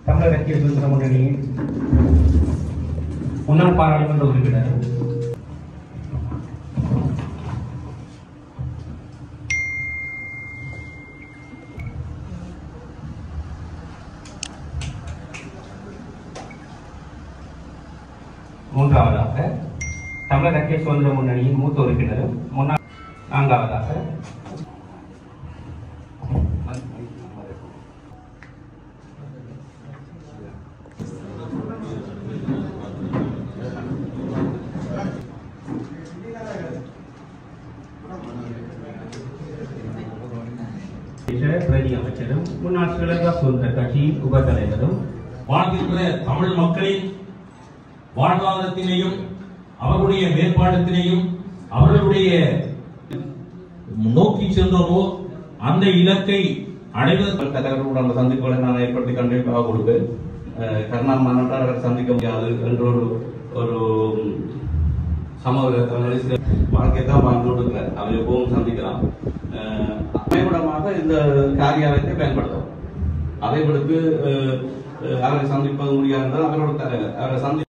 தமிழக ஐக்கிய சுதந்திர முன்னணியின் முன்னாள் பாராளுமன்ற உறுப்பினர் மூன்றாவதாக தமிழக ஐக்கிய சுதந்திர முன்னணியின் மூத்த உறுப்பினரும் முன்னாள் நான்காவதாக பிரதி அமைச்சரும் முன்னாள் ஸ்ரீலங்கா சுதந்திர கட்சியின் உப தலைவரும் வாழ்கின்ற தமிழ் மக்களின் வாழ்வாதாரத்தினையும் அவர்களுடைய மேம்பாட்டத்தினையும் அவர்களுடைய நோக்கி சென்றோமோ அந்த இலக்கை அடைவதற்கு தலைவர்களுடன் சந்திப்புகளை நான் ஏற்படுத்தி கண்டிப்பாக கொடுப்பேன் அஹ் கருணா மாநாட்டாளர்கள் சந்திக்க முடியாது என்ற ஒரு ஒரு சமூக வாழ்க்கையை தான் வாழ்ந்து கொடுக்கிறார் அவர் எப்பவும் சந்திக்கலாம் அஹ் அமைவிடமாக இந்த காரியாலயத்தை பயன்படுத்தும் அதை விடுத்து அஹ், அஹ், அவரை சந்திப்பது முடியாது அவரோட தலைவர் அவரை சந்தி